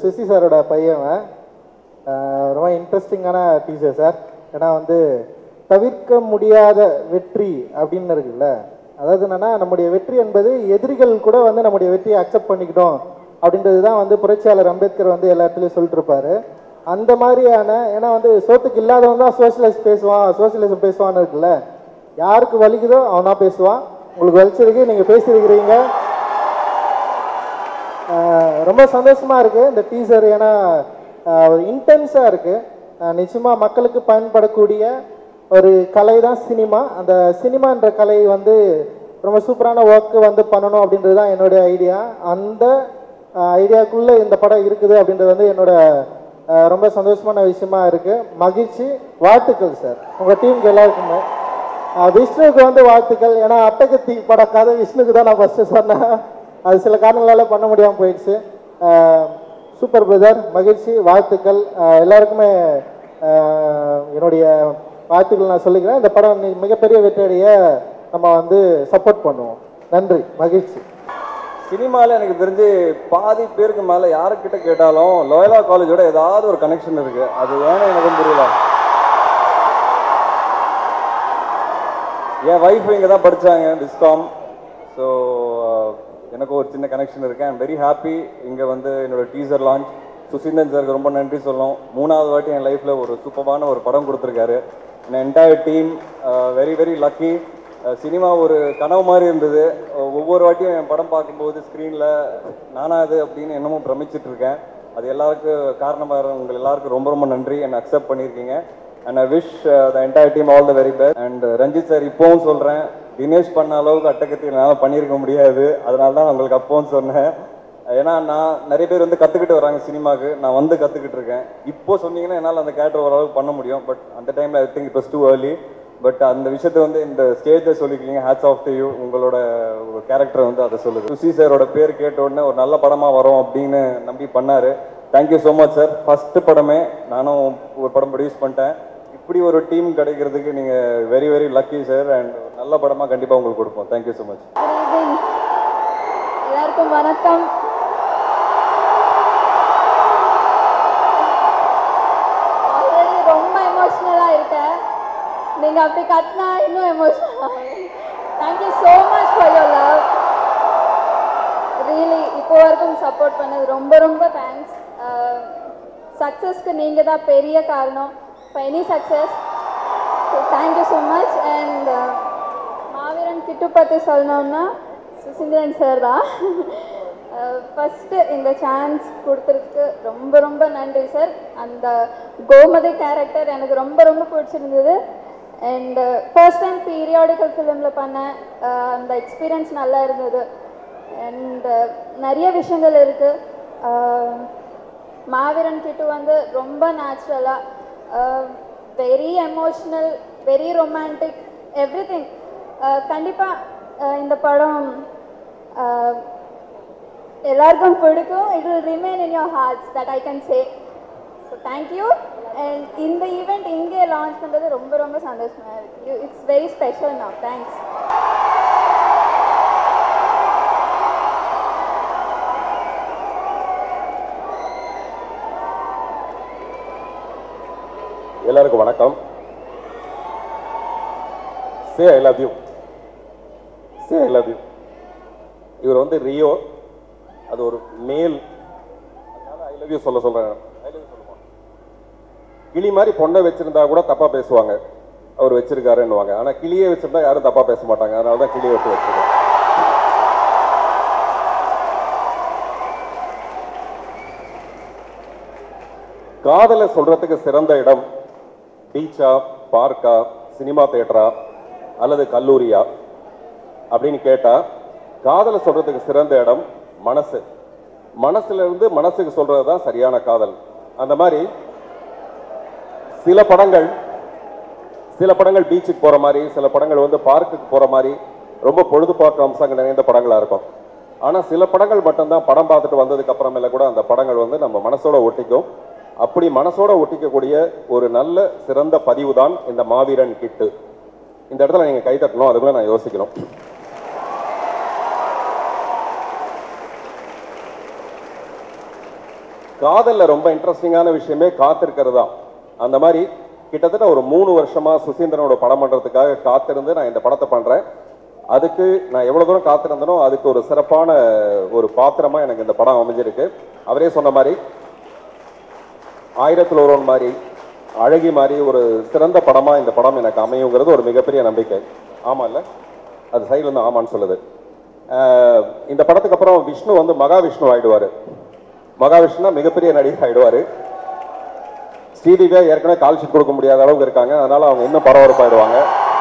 சுசி சாரோட பையன் அவன். அஹ் ரொம்ப இன்ட்ரெஸ்டிங்கான டீச்சர் சார் ஏன்னா வந்து தவிர்க்க முடியாத வெற்றி அப்படின்னு இருக்குல்ல அதாவது என்னன்னா நம்முடைய வெற்றி என்பது எதிரிகள் கூட வந்து நம்முடைய வெற்றியை அக்செப்ட் பண்ணிக்கிட்டோம் அப்படின்றது தான் வந்து புரட்சியாளர் அம்பேத்கர் வந்து எல்லா இடத்துலையும் சொல்லிட்டு இருப்பாரு அந்த மாதிரியான ஏன்னா வந்து சோத்துக்கு இல்லாதவன் தான் சோசியலிஸ்ட் பேசுவான் சோசியலிசம் பேசுவான்னு இருக்குல்ல யாருக்கு வலிக்குதோ அவன் தான் பேசுவான் உங்களுக்கு வலிச்சிருக்கு நீங்கள் பேசியிருக்கிறீங்க ஆஹ் ரொம்ப சந்தோஷமா இருக்கு இந்த டீசர் ஏன்னா இன்டென்ஸாக இருக்கு ஆஹ் நிச்சயமா மக்களுக்கு பயன்படக்கூடிய ஒரு கலை தான் சினிமா அந்த சினிமான்ற கலை வந்து ரொம்ப சூப்பரான ஒர்க்கு வந்து பண்ணணும் அப்படின்றது தான் என்னுடைய ஐடியா அந்த ஐடியாக்குள்ளே இந்த படம் இருக்குது அப்படின்றது வந்து என்னோட ஆஹ் ரொம்ப சந்தோஷமான விஷயமா இருக்கு மகிழ்ச்சி வாழ்த்துக்கள் சார் உங்கள் டீமுக்கு எல்லாருக்குமே ஆஹ் விஷ்ணுவுக்கு வந்து வாழ்த்துக்கள் ஏன்னா அட்டகத்தி பட கதை விஷ்ணுக்கு தான் நான் ஃபஸ்ட்டு சொன்னேன் அது சில காரணங்களால பண்ண முடியாமல் போயிடுச்சு சூப்பர் பிரதர் மகிழ்ச்சி வாழ்த்துக்கள் ஆஹ் எல்லாருக்குமே ஆஹ் என்னுடைய வாழ்த்துக்கள் நான் சொல்லிக்கிறேன் இந்த படம் நி- மிகப்பெரிய வெற்றியடைய நம்ம வந்து சப்போர்ட் பண்ணுவோம் நன்றி மகிழ்ச்சி சினிமாவில் எனக்கு தெரிஞ்சு பாதி பேருக்கு மேலே யாருக்கிட்ட கேட்டாலும் லோயலா காலேஜோட ஏதாவது ஒரு கனெக்ஷன் இருக்கு அது ஏன்னு எனக்கும் புரியல என் ஒய்ஃப் இங்கே தான் படித்தாங்க டிஸ்காம் ஸோ எனக்கு ஒரு சின்ன கனெக்ஷன் இருக்கு ஐம் வெரி ஹாப்பி இங்கே வந்து என்னோட டீசர் லான்ச் சுசீந்தன் சாருக்கு ரொம்ப நன்றி சொல்லணும் மூணாவது வாட்டி என் லைஃப்பில் ஒரு சூப்பரான ஒரு படம் கொடுத்துருக்காரு என் entire team very very lucky cinema ஒரு கனவு மாதிரி இருந்தது அஹ் ஒவ்வொரு வாட்டியும் என் படம் பார்க்கும்போது ஸ்க்ரீனில் நானா அது அப்படின்னு என்னமோ பிரமிச்சிட்டு இருக்கேன் அது எல்லாருக்கும் காரணமாக உங்கள் எல்லாருக்கும் ரொம்ப ரொம்ப நன்றி என்னை அக்செப்ட் பண்ணியிருக்கீங்க and I wish the entire team all the very best and Ranjith sir இப்போவும் சொல்கிறேன் தினேஷ் பண்ண அளவுக்கு அட்டக்கத்தி என்னால் பண்ணியிருக்க முடியாது அதனால தான் நான் உங்களுக்கு அப்போவும் சொன்னேன் ஏன்னா நான் நிறைய பேர் வந்து கற்றுக்கிட்டு வராங்க சினிமாக்கு நான் வந்து கற்றுக்கிட்டு இருக்கேன் இப்போ சொன்னீங்கன்னா என்னால் அந்த கேரக்டர் ஓரளவுக்கு பண்ண முடியும் பட் அந்த டைமில் I think it was too early but அந்த விஷயத்தை வந்து இந்த ஸ்டேஜை சொல்லிக்கிறீங்க ஹேட்ஸ் ஆஃப் டு யூ உங்களோட கேரக்டர் வந்து அதை சொல்லுது சுசி சாரோட பேர் கேட்ட உடனே ஒரு நல்ல படமாக வரும் அப்படின்னு நம்பி பண்ணாரு thank you so much sir first படமே நானும் ஒரு படம் ப்ரொடியூஸ் பண்ணிட்டேன் இப்படி ஒரு டீம் கிடைக்கிறதுக்கு நீங்கள் very very lucky sir and நல்ல படமாக கண்டிப்பாக உங்களுக்கு கொடுப்போம் thank you so much Good evening. எல்லாருக்கும் வணக்கம் ஆல்ரெடி ரொம்ப எமோஷ்னலாக இருக்கேன் நீங்கள் அப்படி கட்டினா இன்னும் எமோஷ்னல் ஆகும் thank you so much for your love really இப்போ வரைக்கும் சப்போர்ட் பண்ணது ரொம்ப ரொம்ப தேங்க்ஸ் சக்ஸஸ்க்கு நீங்கள் தான் பெரிய காரணம் for any success thank you so much and Maaveeran Kittu பற்றி சொல்லணும்னா சுசீந்திரன் சார் தான் ஃபஸ்ட்டு இந்த சான்ஸ் கொடுத்துருக்கு ரொம்ப ரொம்ப நன்றி சார் அந்த கோமதி கேரக்டர் எனக்கு ரொம்ப ரொம்ப பிடிச்சிருந்தது அண்ட் ஃபர்ஸ்ட் டைம் பீரியாடிக்கல் ஃபிலிமில் பண்ணேன் அஹ் அந்த எக்ஸ்பீரியன்ஸ் நல்லா இருந்தது அண்ட் நிறைய விஷயங்கள் இருக்குது மாவீரன் கிட்ட வந்து ரொம்ப நேச்சுரலாக very emotional very romantic everything கண்டிப்பாக இந்த படம் uh, எல்லாருக்கும் பிடிக்கும் it will remain in your hearts that I can say so thank you and இந்த ஈவெண்ட் இங்கே லான்ச் பண்ணுறது ரொம்ப ரொம்ப சந்தோஷமாக இருக்குது it's very special now thanks எல்லாருக்கும் வணக்கம் say I love you say I love you இவர் வந்து ரியோ அது ஒரு மேல் ஐ லவ் யூ சொல்ல சொல்றேன் ஐ லவ் யூ சொல்லுமா கிளி மாதிரி பொண்ணை வச்சிருந்தா கூட தப்பா பேசுவாங்க அவர் வச்சிருக்காருன்னுவாங்க ஆனா கிளியே வச்சிருந்தா யாரும் தப்பா பேச மாட்டாங்க அதனால தான் கிளியை வச்சு வச்சிருக்கேன் காதலை சொல்றதுக்கு சிறந்த இடம் பீச்சா பார்க்கா சினிமா தியேட்டரா அல்லது கல்லூரியா அப்படின்னு கேட்டா காதலை சொல்றதுக்கு சிறந்த இடம் மனசு மனசுல இருந்து மனசுக்கு சொல்றது தான் சரியான காதல் அந்த மாதிரி சில படங்கள் சில படங்கள் பீச்சுக்கு போற மாதிரி சில படங்கள் வந்து பார்க்குக்கு போற மாதிரி ரொம்ப பொழுதுபார்க்கும் அம்சங்கள் நிறைந்த படங்களா இருக்கும் ஆனா சில படங்கள் மட்டும்தான் படம் பார்த்துட்டு வந்ததுக்கு அப்புறமேல கூட அந்த படங்கள் வந்து நம்ம மனசோட ஒட்டிக்கும் அப்படி மனசோட ஒட்டிக்கக்கூடிய ஒரு நல்ல சிறந்த பதிவு தான் இந்த மாவீரன் கிட்டு இந்த இடத்துல நீங்க கை தட்டணும் அதுக்குள்ள நான் யோசிக்கணும் காதல்ல ரொம்ப இன்ட்ரெஸ்டிங்கான விஷயமே காத்திருக்கிறது தான் அந்த மாதிரி கிட்டத்தட்ட ஒரு மூணு வருஷமா சுசீந்திரனோட படம் பண்றதுக்காக காத்திருந்து நான் இந்த படத்தை பண்றேன் அதுக்கு நான் எவ்வளவு தூரம் காத்திருந்தனோ அதுக்கு ஒரு சிறப்பான ஒரு பாத்திரமா எனக்கு இந்த படம் அமைஞ்சிருக்கு அவரே சொன்ன மாதிரி ஆயிரத்தில் ஒருவன் மாதிரி அழகி மாதிரி ஒரு சிறந்த படமா இந்த படம் எனக்கு அமையுங்கிறது ஒரு மிகப்பெரிய நம்பிக்கை ஆமா இல்ல அது சைடுல இருந்து ஆமான்னு சொல்லுது அஹ் இந்த படத்துக்கு அப்புறம் விஷ்ணு வந்து மகாவிஷ்ணு ஆயிடுவாரு மகாவிஷ்ணுனா மிகப்பெரிய நடிகர் ஆயிடுவாரு ஸ்ரீதிவியா ஏற்கனவே கால் ஷீட் கொடுக்க முடியாத அளவுக்கு இருக்காங்க அதனால அவங்க இன்னும் பரபரப்பாயிடுவாங்க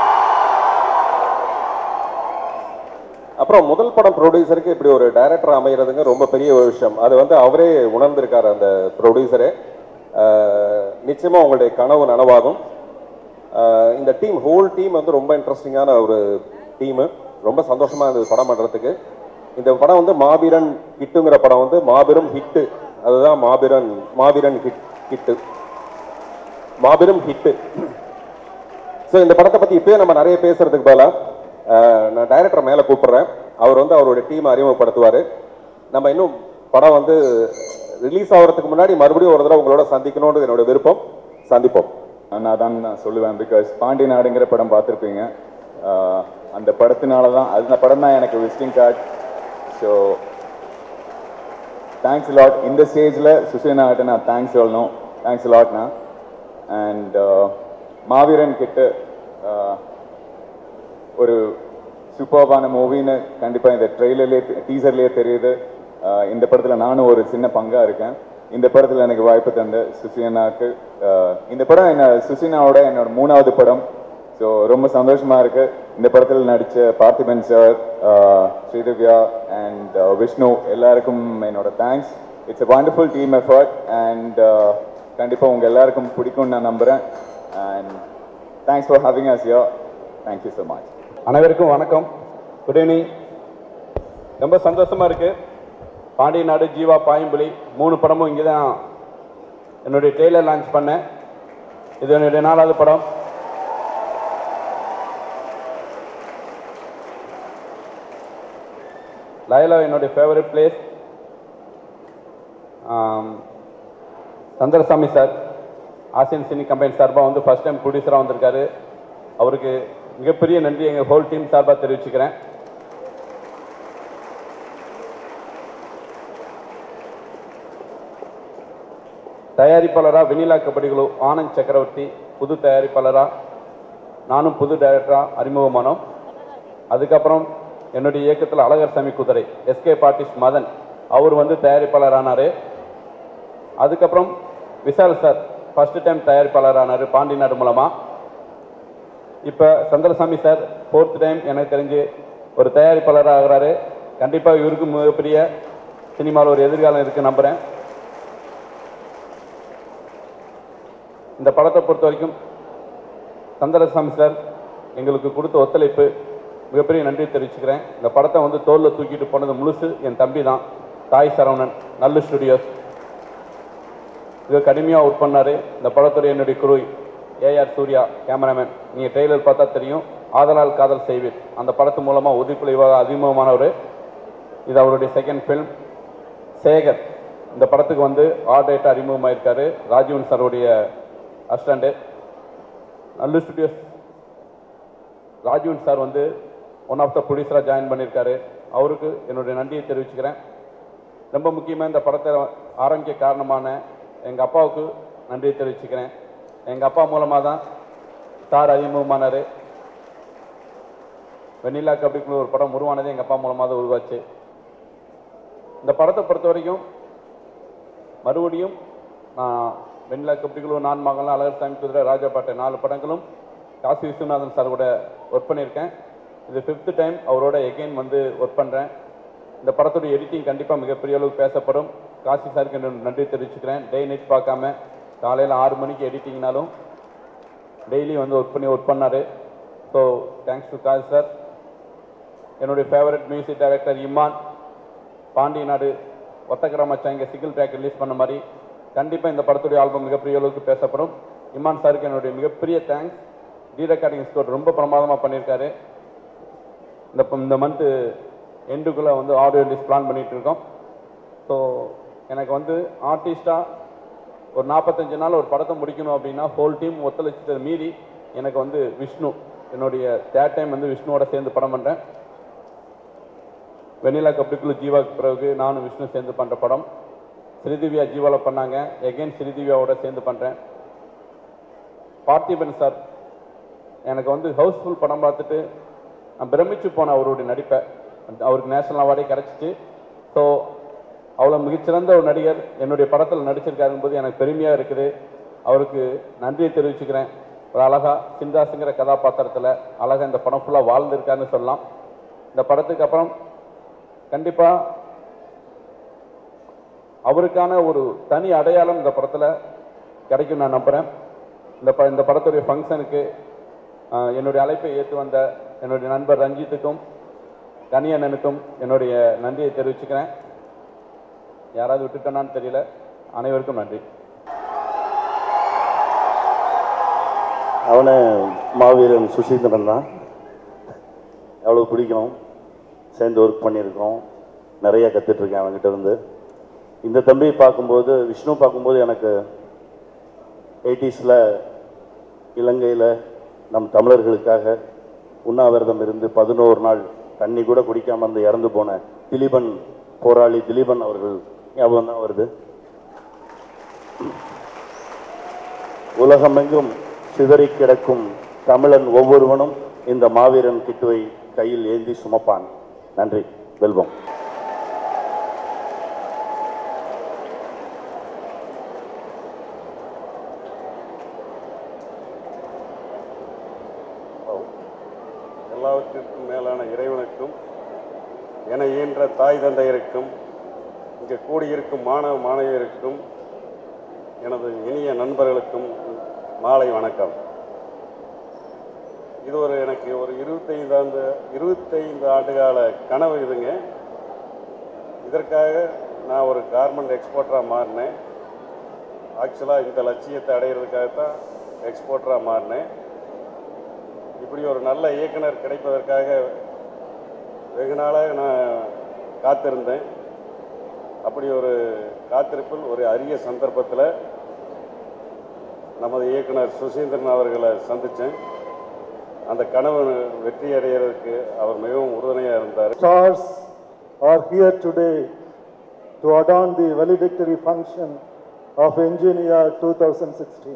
அப்புறம் முதல் படம் ப்ரொடியூசருக்கு இப்படி ஒரு டைரக்டர் அமைகிறதுங்க ரொம்ப பெரிய ஒரு விஷயம் அது வந்து அவரே உணர்ந்திருக்காரு அந்த ப்ரொடியூசரே நிச்சயமா உங்களுடைய கனவு நனவாகும் ஆஹ் இந்த டீம் ஹோல் டீம் வந்து ரொம்ப இன்ட்ரெஸ்டிங்கான ஒரு டீமு ரொம்ப சந்தோஷமா இருந்தது படம் பண்றதுக்கு இந்த படம் வந்து மாபீரன் ஹிட்டுங்கிற படம் வந்து மாபெரும் ஹிட்டு அதுதான் மாபீரன் மாபீரன் ஹிட் ஹிட்டு மாபெரும் ஹிட்டு ஸோ இந்த படத்தை பத்தி இப்பயே நம்ம நிறைய பேசுறதுக்கு பதிலாக நான் டைரக்டர் மேலே கூப்பிடுறேன் அவர் வந்து அவருடைய டீம் அறிமுகப்படுத்துவார் நம்ம இன்னும் படம் வந்து ரிலீஸ் ஆகிறதுக்கு முன்னாடி மறுபடியும் ஒரு தடவை உங்களோட சந்திக்கணுன்றது என்னோட விருப்பம் சந்திப்போம் நான் தான் நான் சொல்லுவேன் பிகாஸ் பாண்டி நாடுங்கிற படம் பார்த்துருப்பீங்க ஆஹ் அந்த படத்தினால தான் அந்த படம் தான் எனக்கு visiting card so thanks lot இந்த ஸ்டேஜில் சுசேனா ஆட்ட நான் தேங்க்ஸ் சொல்லணும் தேங்க்ஸ் லாட்னா அண்ட் மாவீரன் கிட்ட ஆஹ் ஒரு சூப்பர்பான மூவின்னு கண்டிப்பாக இந்த ட்ரெய்லர்லேயே டீசர்லேயே தெரியுது ஆஹ் இந்த படத்தில் நானும் ஒரு சின்ன பங்காக இருக்கேன் இந்த படத்தில் எனக்கு வாய்ப்பு தந்த சுசினாக்கு ஆஹ் இந்த படம் என்ன சுசினாவோட என்னோட மூணாவது படம் ஸோ ரொம்ப சந்தோஷமா இருக்கு இந்த படத்தில் நடித்த பார்த்திபன் சார் ஸ்ரீதிவ்யா அண்ட் விஷ்ணு எல்லாருக்கும் என்னோட thanks it's a wonderful team effort and கண்டிப்பாக உங்கள் எல்லாருக்கும் பிடிக்கும்னு நான் நம்புகிறேன் and thanks for having us யோ தேங்க்யூ ஸோ மச் அனைவருக்கும் வணக்கம் குட் ஈவினிங் ரொம்ப சந்தோஷமா இருக்கு பாண்டிய நாடு ஜீவா பாயம்புலி மூணு படமும் இங்கே தான் என்னுடைய ட்ரெய்லர் லான்ச் பண்ணேன் இது என்னுடைய நாலாவது படம் லயலா என்னுடைய favourite place Chandrasamy sir Asian cine company சார்பாக வந்து ஃபர்ஸ்ட் டைம் ப்ரொடியூசராக வந்திருக்காரு அவருக்கு மிகப்பெரிய நன்றி எங்கள் ஹோல் டீம் சார்பாக தெரிவிச்சுக்கிறேன் தயாரிப்பாளராக வெண்ணிலா கபடிகளு ஆனந்த் சக்கரவர்த்தி புது தயாரிப்பாளராக நானும் புது டைரக்டராக அறிமுகமானோம் அதுக்கப்புறம் என்னுடைய இயக்கத்தில் அழகர் சாமி குதிரை எஸ்கே பார்ட்டிஸ்ட் மதன் அவர் வந்து தயாரிப்பாளர் ஆனார் அதுக்கப்புறம் விஷால் சார் ஃபர்ஸ்ட் டைம் தயாரிப்பாளர் ஆனார் பாண்டி நாடு மூலமாக இப்போ சந்திரசாமி சார் ஃபோர்த் டைம் எனக்கு தெரிஞ்சு ஒரு தயாரிப்பாளராக ஆகிறாரு கண்டிப்பாக இவருக்கு மிகப்பெரிய சினிமாவில் ஒரு எதிர்காலம் இருக்கு நம்புகிறேன் இந்த படத்தை பொறுத்த வரைக்கும் சந்திரசாமி சார் எங்களுக்கு கொடுத்த ஒத்துழைப்பு மிகப்பெரிய நன்றி தெரிவிச்சுக்கிறேன் இந்த படத்தை வந்து தோளில் தூக்கிட்டு போனது முழுசு என் தம்பி தான் தாய் சரவணன் நல்லு ஸ்டுடியோஸ் இது கடுமையாக ஒர்க் பண்ணார் இந்த படத்துடைய என்னுடைய குரு ஏஆர் சூர்யா கேமராமேன் நீங்கள் ட்ரெய்லர் பார்த்தா தெரியும் ஆதலால் காதல் செய்வீர் அந்த படத்து மூலமாக உதிப்புலைவாக அறிமுகமானவர் இது அவருடைய செகண்ட் ஃபில்ம் சேகர் இந்த படத்துக்கு வந்து ஆர்ட் ரைட்டாக அறிமுகமாயிருக்காரு ராஜீவன் சாருடைய assistant Nallu studios Rajeevan sir வந்து ஒன் ஆஃப் த ப்ரொடியூசராக ஜாயின் பண்ணியிருக்காரு அவருக்கு என்னுடைய நன்றியை தெரிவிச்சுக்கிறேன் ரொம்ப முக்கியமாக இந்த படத்தை ஆரம்பிக்க காரணமான எங்கள் அப்பாவுக்கு நன்றியை தெரிவிச்சுக்கிறேன் எங்கள் அப்பா மூலமாக தான் சார் அறிமுகமானார் வெண்ணிலா கபடிக்குள்ள ஒரு படம் உருவானது எங்கள் அப்பா மூலமாக தான் உருவாச்சு இந்த படத்தை பொறுத்த வரைக்கும் மறுபடியும் நான் வெண்ணிலா கபடிக்குழு நான் மகன் அழகர் சாமி குதிரை ராஜாபாட்டை நாலு படங்களும் காசி விஸ்வநாதன் சார் கூட ஒர்க் பண்ணியிருக்கேன் இது ஃபிஃப்த் டைம் அவரோட எகெயின் வந்து ஒர்க் பண்ணுறேன் இந்த படத்துடைய எடிட்டிங் கண்டிப்பாக மிகப்பெரிய அளவுக்கு பேசப்படும் காசி சாருக்கு என்னோட நன்றி தெரிவிச்சுக்கிறேன் டே நைட் பார்க்காம காலையில் ஆறு மணிக்கு எடிட்டிங்னாலும் டெய்லி வந்து ஒர்க் பண்ணி ஒர்க் பண்ணார் so thanks to Kasi sir என்னுடைய favourite music director Imman Pandiya Nadu ஒத்தக்கர மச்சான் இங்கே சிங்கிள் ட்ராக் ரிலீஸ் பண்ண மாதிரி கண்டிப்பாக இந்த படத்துடைய ஆல்பம் மிகப்பெரிய அளவுக்கு பேசப்படும் இம்மான் சாருக்கு என்னுடைய மிகப்பெரிய தேங்க்ஸ் டி ரெக்கார்டிங் ஸ்கோர் ரொம்ப பிரமாதமாக பண்ணியிருக்காரு இந்த இந்த மந்த்து எண்டுக்குள்ளே வந்து ஆடியோ ரிலீஸ் பிளான் பண்ணிட்டு இருக்கோம் ஸோ எனக்கு வந்து ஆர்டிஸ்டாக ஒரு நாற்பத்தஞ்சு நாள் ஒரு படத்தை முடிக்கணும் அப்படின்னா ஹோல் டீம் ஒத்துழைச்சதை மீறி எனக்கு வந்து விஷ்ணு என்னுடைய தேர்ட் டைம் வந்து விஷ்ணுவோட சேர்ந்து படம் பண்ணுறேன் வெண்ணிலா கப்டிக்குள்ள ஜீவாக்கு பிறகு நானும் விஷ்ணு சேர்ந்து பண்ணுற படம் ஸ்ரீதிவ்யா ஜீவாவில் பண்ணாங்க எகைன் ஸ்ரீதிவ்யாவோட சேர்ந்து பண்ணுறேன் பார்த்திபன் சார் எனக்கு வந்து ஹவுஸ்ஃபுல் படம் பார்த்துட்டு நான் பிரமிச்சு போனேன் அவருடைய நடிப்பை அவருக்கு நேஷனல் அவார்டே கிடச்சிச்சு ஸோ அவ்வளோ மிகச்சிறந்த ஒரு நடிகர் என்னுடைய படத்தில் நடிச்சிருக்காருங்கும்போது எனக்கு பெருமையாக இருக்குது அவருக்கு நன்றியை தெரிவிச்சுக்கிறேன் ஒரு அழகா சிந்தாசுங்கிற கதாபாத்திரத்தில் அழகா இந்த படம் ஃபுல்லாக வாழ்ந்திருக்காருன்னு சொல்லலாம் இந்த படத்துக்கு அப்புறம் கண்டிப்பாக அவருக்கான ஒரு தனி அடையாளம் இந்த படத்தில் கிடைக்கும் நான் நம்புகிறேன் இந்த ப இந்த படத்துடைய ஃபங்க்ஷனுக்கு என்னுடைய அழைப்பை ஏற்று வந்த என்னுடைய நண்பர் ரஞ்சித்துக்கும் கனியண்ணனுக்கும் என்னுடைய நன்றியை தெரிவிச்சுக்கிறேன் யாராவது விட்டுட்டேனான்னு தெரியல அனைவருக்கும் நன்றி அவனை மாவீரன் சுசீந்திரன் தான் எவ்வளோ பிடிக்கும் சேர்ந்து ஒர்க் பண்ணியிருக்கோம் நிறைய கற்றுட்ருக்கேன் அவன்கிட்ட இருந்து இந்த தம்பியை பார்க்கும்போது விஷ்ணு பார்க்கும்போது எனக்கு எயிட்டிஸில் இலங்கையில் நம் தமிழர்களுக்காக உண்ணாவிரதம் இருந்து பதினோரு நாள் தண்ணி கூட குடிக்காம இருந்து இறந்து போன திலீபன் போராளி திலீபன் அவர்கள் ஞாபகம் தான் வருது உலகமெங்கும் சிதறி கிடக்கும் தமிழன் ஒவ்வொருவனும் இந்த மாவீரன் கிட்டுவை கையில் ஏந்தி சுமப்பான் நன்றி வெல்வம் எல்லாவற்றிற்கும் மேலான இறைவனுக்கும் என இயன்ற தாய் தந்தையருக்கும் இங்கே கூடியிருக்கும் மாணவ மாணவியருக்கும் எனது இனிய நண்பர்களுக்கும் மாலை வணக்கம் இது ஒரு எனக்கு ஒரு இருபத்தைந்து ஆண்டு இருபத்தைந்து ஆண்டுகால கனவு இதுங்க இதற்காக நான் ஒரு கார்மெண்ட் எக்ஸ்போர்ட்டராக மாறினேன் ஆக்சுவலாக இந்த லட்சியத்தை அடையிறதுக்காக தான் எக்ஸ்போர்ட்டராக மாறினேன் இப்படி ஒரு நல்ல இயக்குனர் கிடைப்பதற்காக வெகு நாளாக நான் காத்திருந்தேன் அப்படி ஒரு காத்திருப்பில் ஒரு அரிய சந்தர்ப்பத்தில் நமது இயக்குனர் சுசீந்திரன் அவர்களை சந்தித்தேன் அந்த கனவு வெற்றி அடைகிறதுக்கு அவர் மிகவும் உறுதுணையாக இருந்தார் stars are here today to adorn the valedictory function of Engineer 2016.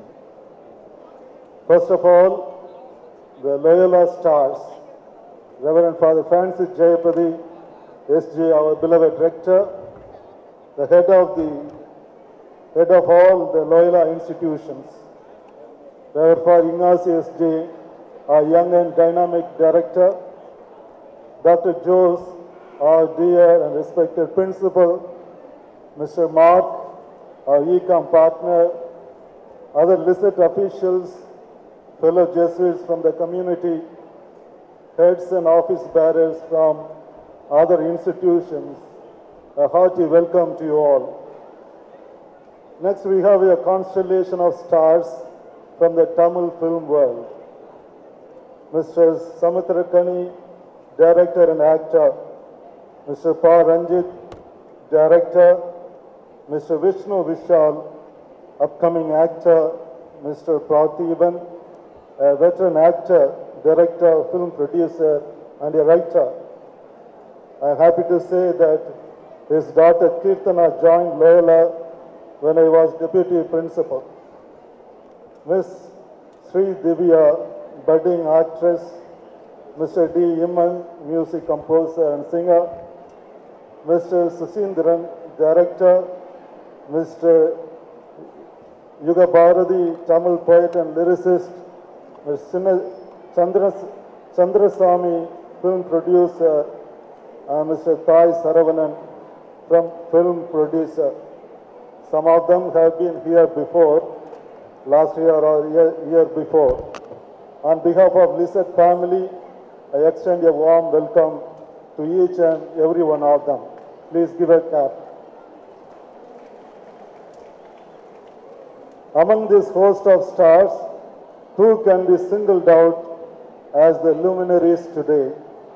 First of all, the Loyola stars, Reverend Father Francis Jayapati, SJ, our beloved rector, the head of the head of all the Loyola institutions, Reverend Father Ignatius J, our young and dynamic director, Dr. Jose, our dear and respected principal, Mr. Mark, our ECOM partner, other listed officials, fellow Jesuits from the community, heads and office bearers from other institutions, a hearty welcome to you all. Next, we have a constellation of stars from the Tamil film world. Mr. Samuthrakani, director and actor, Mr. Pa Ranjit, director, Mr. Vishnu Vishal, upcoming actor, Mr. Prathiban, a veteran actor, director, film producer, and a writer. I am happy to say that his daughter Kirtana joined Loyola when I was deputy principal. Miss Sri Divya, budding actress, Mr. D. Imman, music composer and singer, Mr. Susindran, director, Mr. Yuga Bharati, Tamil poet and lyricist, Mr. Sinna- Chandras, Chandrasamy, film producer, and Mr. Thai Saravanan from film producer. Some of them have been here before, last year or year, year before. On behalf of Lissette family, I extend a warm welcome to each and every one of them. Please give a clap. Among this host of stars, two can be singled out as the luminaries today.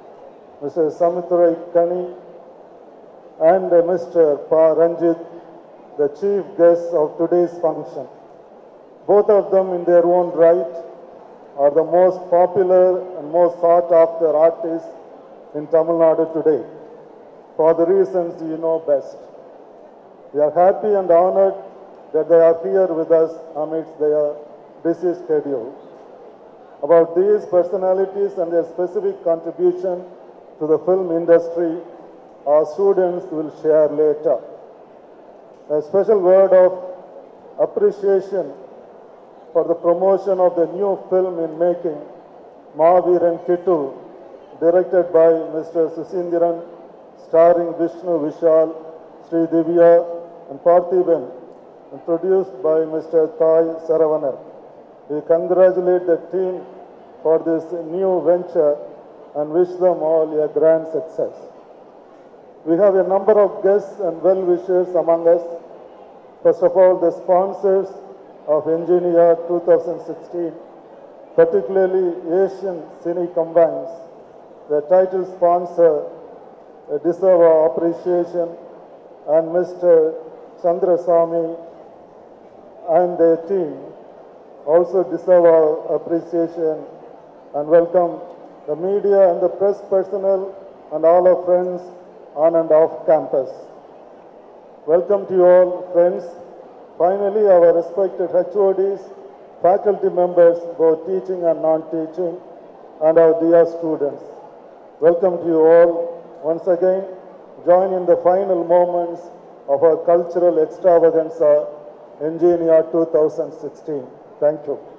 Mr. Samitra Kani and Mr. Pa Ranjit the chief guests of today's function. Both of them, in their own right, are the most popular and most sought after artists in Tamil Nadu today, for the reasons you know best. We are happy and honored that they are here with us amidst their busy schedules. About these personalities and their specific contribution to the film industry, our students will share later. A special word of appreciation for the promotion of the new film in making, Mahaviran Kittu, directed by Mr. Susindiran, starring Vishnu Vishal, Sri Divya, and Parthiban, and produced by Mr. Thai Saravanar. We congratulate the team for this new venture and wish them all a grand success. We have a number of guests and well-wishers among us. First of all, the sponsors of Engineer 2016, particularly Asian Cine Combines, the title sponsor, uh, deserve our appreciation, and Mr. Chandrasamy and their team also deserve our appreciation and welcome the media and the press personnel and all our friends on and off campus. Welcome to you all, friends. Finally, our respected HODs, faculty members, both teaching and non-teaching, and our dear students. Welcome to you all once again. Join in the final moments of our cultural extravaganza, Engineer 2016. Thank you.